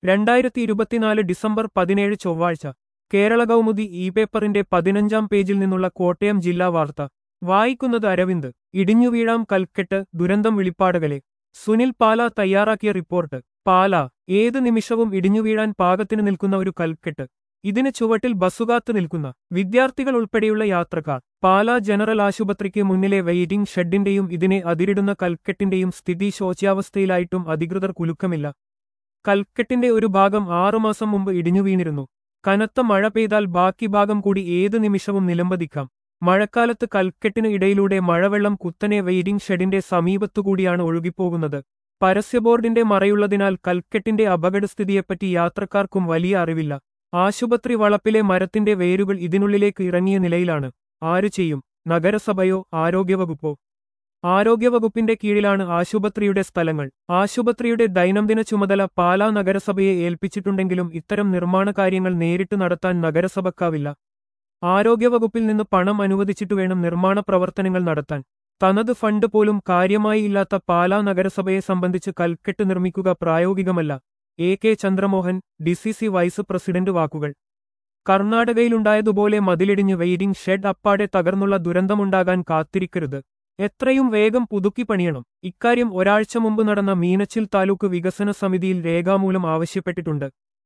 രണ്ടായിരത്തി ഇരുപത്തിനാല് ഡിസംബർ പതിനേഴ് ചൊവ്വാഴ്ച കേരള കൗമുദി ഇ പേപ്പറിന്റെ പതിനഞ്ചാം പേജിൽ നിന്നുള്ള കോട്ടയം ജില്ലാ വാർത്ത വായിക്കുന്നത് അരവിന്ദ് ഇടിഞ്ഞുവീഴാം കൽക്കെട്ട് ദുരന്തം വിളിപ്പാടകലെ സുനിൽ പാല തയ്യാറാക്കിയ റിപ്പോർട്ട് പാല ഏത് നിമിഷവും ഇടിഞ്ഞുവീഴാൻ പാകത്തിന് നിൽക്കുന്ന ഒരു കൽക്കെട്ട് ഇതിന് ചുവട്ടിൽ ബസ്സുകാത്ത് നിൽക്കുന്ന വിദ്യാർത്ഥികൾ ഉൾപ്പെടെയുള്ള യാത്രക്കാർ പാല ജനറൽ ആശുപത്രിക്ക് മുന്നിലെ വെയിറ്റിംഗ് ഷെഡിന്റെയും ഇതിനെ അതിരിടുന്ന കൽക്കെട്ടിന്റെയും സ്ഥിതി ശോച്യാവസ്ഥയിലായിട്ടും അധികൃതർ കുലുക്കമില്ല കൽക്കെട്ടിന്റെ ഒരു ഭാഗം ആറുമാസം മുമ്പ് ഇടിഞ്ഞു വീണിരുന്നു കനത്ത മഴ പെയ്താൽ ബാക്കി ഭാഗം കൂടി ഏത് നിമിഷവും നിലംപതിക്കാം മഴക്കാലത്ത് കൽക്കെട്ടിന് ഇടയിലൂടെ മഴവെള്ളം കുത്തനെ വെയിറ്റിംഗ് ഷെഡിന്റെ സമീപത്തുകൂടിയാണ് ഒഴുകിപ്പോകുന്നത് പരസ്യബോർഡിന്റെ മറയുള്ളതിനാൽ കൽക്കെട്ടിന്റെ അപകടസ്ഥിതിയെപ്പറ്റി യാത്രക്കാർക്കും വലിയ അറിവില്ല ആശുപത്രി വളപ്പിലെ മരത്തിന്റെ വേരുകൾ ഇതിനുള്ളിലേക്ക് ഇറങ്ങിയ നിലയിലാണ് ആരു ചെയ്യും നഗരസഭയോ ആരോഗ്യവകുപ്പോ ആരോഗ്യവകുപ്പിന്റെ കീഴിലാണ് ആശുപത്രിയുടെ സ്ഥലങ്ങൾ ആശുപത്രിയുടെ ദൈനംദിന ചുമതല പാലാ നഗരസഭയെ ഏൽപ്പിച്ചിട്ടുണ്ടെങ്കിലും ഇത്തരം നിർമ്മാണ കാര്യങ്ങൾ നേരിട്ട് നടത്താൻ നഗരസഭക്കാവില്ല ആരോഗ്യവകുപ്പിൽ നിന്ന് പണം അനുവദിച്ചിട്ട് വേണം നിർമ്മാണ പ്രവർത്തനങ്ങൾ നടത്താൻ തനത് ഫണ്ട് പോലും കാര്യമായി ഇല്ലാത്ത പാലാ നഗരസഭയെ സംബന്ധിച്ച് കൽക്കെട്ട് നിർമ്മിക്കുക പ്രായോഗികമല്ല A K Chandramohan D C C vice president വാക്കുകൾ കർണാടകയിലുണ്ടായതുപോലെ മതിലിടിഞ്ഞ് വെയിറ്റിംഗ് ഷെഡ് അപ്പാടെ തകർന്നുള്ള ദുരന്തമുണ്ടാകാൻ കാത്തിരിക്കരുത് എത്രയും വേഗം പുതുക്കി പണിയണം ഇക്കാര്യം ഒരാഴ്ച മുമ്പ് നടന്ന മീനച്ചിൽ താലൂക്ക് വികസന സമിതിയിൽ രേഖാമൂലം ആവശ്യപ്പെട്ടിട്ടുണ്ട്